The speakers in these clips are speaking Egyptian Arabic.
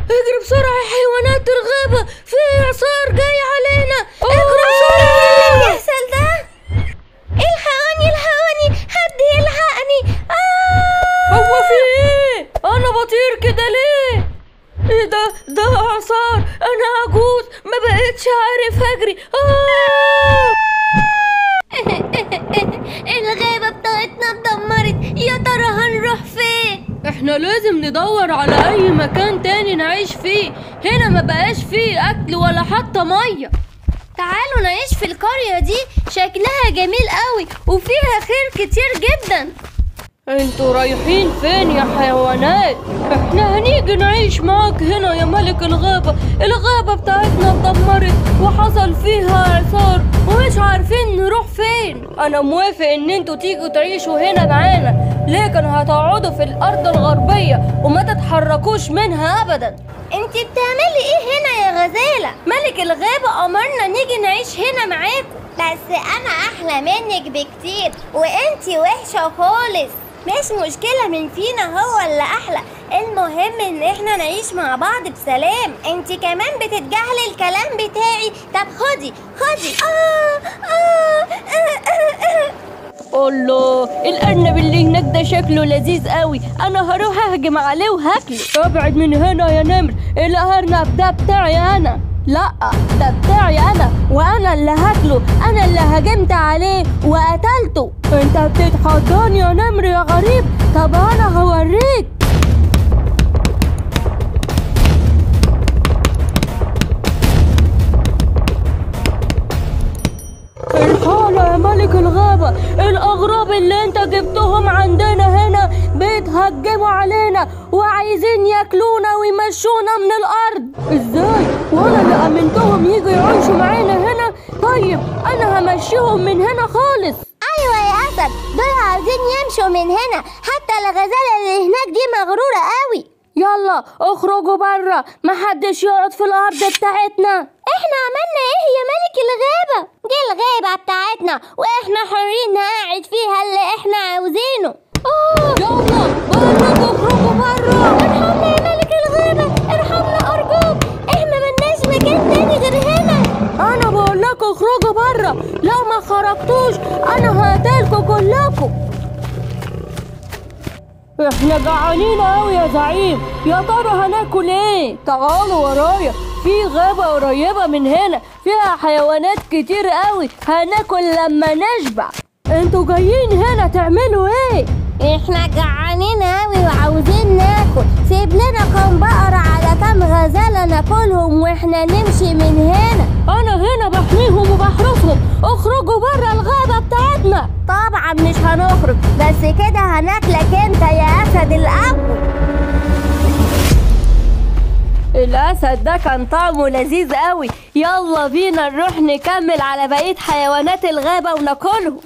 اجري بسرعة يا حيوانات الغابة في إعصار جاي علينا اجري بسرعة اللي بيحصل ده الحقوني الحقوني حد يلحقني آه هو في ايه انا بطير كده ليه ايه ده ده اعصار انا هجوز ما بقتش عارف اجري آه! الغابة بتاعتنا اتدمرت يا ترى هنروح فين احنا لازم ندور على اي مكان تاني نعيش فيه هنا ما بقاش فيه اكل ولا حتى ميه تعالوا نعيش في القرية دي شكلها جميل قوي وفيها خير كتير جدا انتوا رايحين فين يا حيوانات احنا هنيجي نعيش معاك هنا يا ملك الغابة الغابة بتاعتنا اتدمرت وحصل فيها اعصار ومش عارفين نروح فين انا موافق ان انتوا تيجوا تعيشوا هنا معانا لكن هتقعدوا في الارض الغربية وما تتحركوش منها ابدا انت بتعملي ايه هنا يا غزالة ملك الغابة امرنا نيجي نعيش هنا معاكم بس انا احلى منك بكتير وانتي وحشة خالص مش مشكلة من فينا هو اللي احلى المهم ان احنا نعيش مع بعض بسلام انتي كمان بتتجاهلي الكلام بتاعي طب خدي خدي آه آه آه آه آه. الله الارنب اللي هناك ده شكله لذيذ قوي انا هروح اهجم عليه وهاكله ابعد من هنا يا نمر الارنب ده بتاعي انا لا ده بتاعي انا وانا اللي هاكله انا اللي هجمت عليه وقتلته انت بتتحضاني يا نمر يا غريب طب انا هوريك الحالة يا ملك الغابة الأغراب اللي انت جبتهم عندنا هنا بيتهجموا علينا وعايزين ياكلونا ويمشونا من الأرض ازاي وانا اللي أمنتهم يجوا يعيشوا معانا هنا طيب أنا همشيهم من هنا خالص ايوه يا اسد دول عاوزين يمشوا من هنا حتى الغزاله اللي هناك دي مغروره قوي يلا اخرجوا برا محدش يقعد في الأرض بتاعتنا احنا عملنا ايه يا ملك الغابه دي الغابه بتاعتنا واحنا حرين نقعد فيها اللي احنا عاوزينه اه يلا برا اخرجوا برا ارحمنا يا ملك الغابه ارحمنا ارجوك احنا ملناش مكان تاني غير هنا انا بقول لكم اخرجوا بره لو ما خرجتوش انا هقتلكم كلكم احنا جعانين قوي يا زعيم يا ترى هناكل ايه تعالوا ورايا في غابة قريبة من هنا فيها حيوانات كتير قوي هناكل لما نشبع انتوا جايين هنا تعملوا ايه احنا جعانين قوي وعاوزين ناكل سيب لنا كام بقرة على كام غزالة ناكلهم واحنا نمشي من هنا انا هنا بحميهم وبحرسهم اخرجوا بره الغابة بتاعتنا طبعا مش هنخرج بس كده هناكلك انت يا اسد الاول الأسد ده كان طعمه لذيذ قوي يلا بينا نروح نكمل على بقية حيوانات الغابة وناكلهم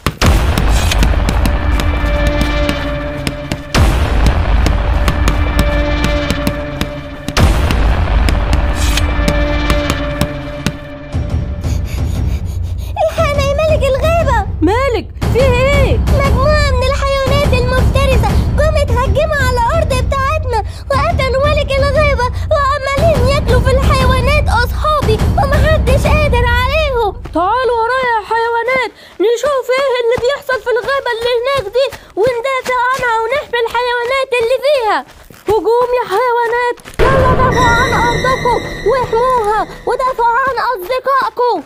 الحقنا يا ملك الغابة مالك في ايه مجموعة من الحيوانات المفترسة جم اتهجموا على الأرض بتاعتنا وقتلوا ملك الغابة وعمالين ياكلوا في الحيوانات أصحابي ومحدش قادر عليهم تعالوا ورايا يا حيوانات نشوف ايه اللي بيحصل في الغابة اللي هناك دي وندافع عنها ونحمي الحيوانات اللي فيها هجوم يا حيوانات يلا دافعوا عن أرضكم واحموها ودافعوا عن أصدقائكم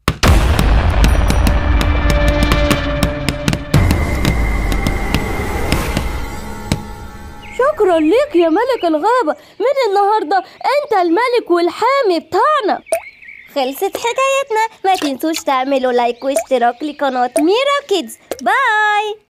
شكرا ليك يا ملك الغابة من النهاردة انت الملك والحامي بتاعنا خلصت حكايتنا ما تنسوش تعملوا لايك واشتراك لقناة ميرا كيدز باي